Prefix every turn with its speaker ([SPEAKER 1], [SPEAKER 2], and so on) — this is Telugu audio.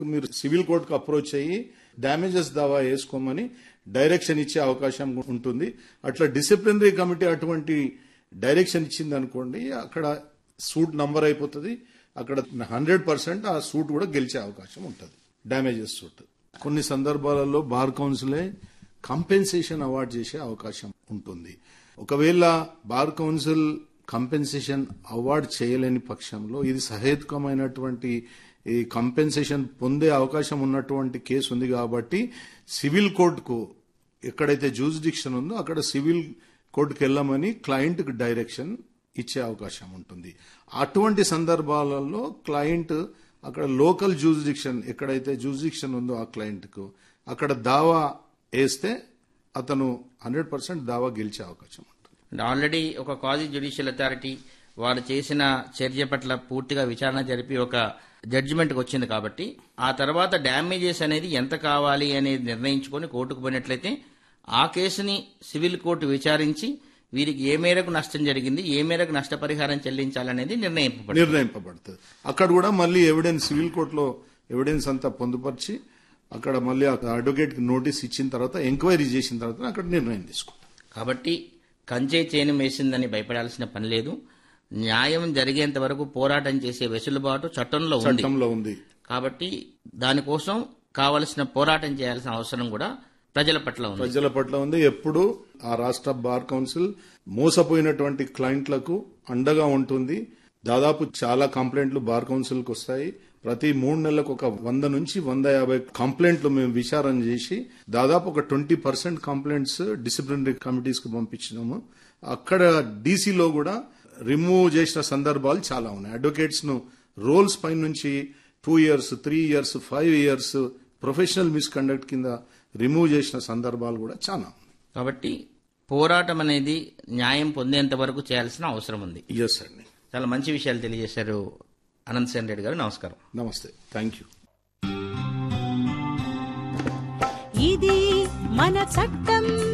[SPEAKER 1] మీరు సివిల్ కోర్టుకు అప్రోచ్ అయ్యి డ్యామేజెస్ దావా వేసుకోమని డైరెక్షన్ ఇచ్చే అవకాశం ఉంటుంది అట్లా డిసిప్లినరీ కమిటీ అటువంటి డైరెక్షన్ ఇచ్చింది అనుకోండి అక్కడ సూట్ నంబర్ అయిపోతుంది అక్కడ హండ్రెడ్ పర్సెంట్ ఆ సూట్ కూడా గెలిచే అవకాశం ఉంటుంది డ్యామేజెస్ సూట్ కొన్ని సందర్భాలలో బార్ కౌన్సిలే కంపెన్సేషన్ అవార్డ్ చేసే అవకాశం ఉంటుంది ఒకవేళ బార్ కౌన్సిల్ కంపెన్సేషన్ అవార్డ్ చేయలేని పక్షంలో ఇది సహేతుకమైనటువంటి ఈ కంపెన్సేషన్ పొందే అవకాశం ఉన్నటువంటి కేసు ఉంది కాబట్టి సివిల్ కోర్టుకు ఎక్కడైతే జూరిడిక్షన్ ఉందో అక్కడ సివిల్ కోర్టుకు వెళ్ళమని క్లయింట్కి డైరెక్షన్ ఇచ్చే అవకాశం ఉంటుంది అటువంటి సందర్భాలలో క్లయింట్ అక్కడ లోకల్ జూరిడిక్షన్ ఎక్కడైతే జూరిడిక్షన్ ఉందో ఆ క్లయింట్కు అక్కడ దావా వేస్తే అతను హండ్రెడ్ పర్సెంట్ దావా గెలిచే అవకాశం ఉంటుంది
[SPEAKER 2] ఆల్రెడీ ఒక క్వాజీ జ్యుడిషియల్ అథారిటీ వారు చేసిన చర్య పట్ల పూర్తిగా విచారణ జరిపి ఒక జడ్జిమెంట్కి వచ్చింది కాబట్టి ఆ తర్వాత డ్యామేజెస్ అనేది ఎంత కావాలి అనేది నిర్ణయించుకొని కోర్టుకు పోయినట్లయితే ఆ కేసుని సివిల్ కోర్టు విచారించి వీరికి ఏ మేరకు నష్టం జరిగింది ఏ మేరకు నష్టపరిహారం చెల్లించాలనేది నిర్ణయింపబడింది
[SPEAKER 1] నిర్ణయింపబడుతుంది అక్కడ కూడా మళ్ళీ ఎవిడెన్స్ సివిల్ కోర్టులో ఎవిడెన్స్ అంతా పొందుపరిచి అక్కడ మళ్ళీ అడ్వకేట్ కి నోటీస్ ఇచ్చిన తర్వాత ఎంక్వైరీ చేసిన తర్వాత అక్కడ నిర్ణయం తీసుకుంటాం
[SPEAKER 2] కాబట్టి కంచే చేను వేసిందని భయపడాల్సిన పని లేదు న్యాయం జరిగేంత వరకు పోరాటం చేసే వెసులుబాటు చట్టంలో ఉంది
[SPEAKER 1] చట్టంలో ఉంది
[SPEAKER 2] కాబట్టి దానికోసం కావలసిన పోరాటం చేయాల్సిన అవసరం కూడా ప్రజల పట్ల ఉంది
[SPEAKER 1] ప్రజల పట్ల ఉంది ఎప్పుడు ఆ రాష్ట్ర బార్ కౌన్సిల్ మోసపోయినటువంటి క్లయింట్లకు అండగా ఉంటుంది దాదాపు చాలా కంప్లైంట్లు బార్ కౌన్సిల్ కు వస్తాయి ప్రతి మూడు నెలలకు ఒక వంద నుంచి వంద యాభై కంప్లైంట్లు మేము విచారణ చేసి దాదాపు ఒక twenty percent complaints disciplinary committees కు పంపించినాము అక్కడ డీసీలో కూడా రిమూవ్ చేసిన సందర్భాలు చాలా ఉన్నాయి అడ్వకేట్స్ ను రోల్స్ పై నుంచి two years three years five years professional misconduct కింద రిమూవ్ చేసిన సందర్భాలు కూడా చాలా ఉన్నాయి
[SPEAKER 2] కాబట్టి పోరాటం అనేది న్యాయం పొందేంత వరకు చేయాల్సిన అవసరం ఉంది
[SPEAKER 1] ఎస్ అండి
[SPEAKER 2] చాలా మంచి విషయాలు తెలియజేశారు అనంత్ సేన్ రెడ్డి గారు నమస్కారం
[SPEAKER 1] నమస్తే థ్యాంక్ యూ
[SPEAKER 3] ఇది మన చట్టం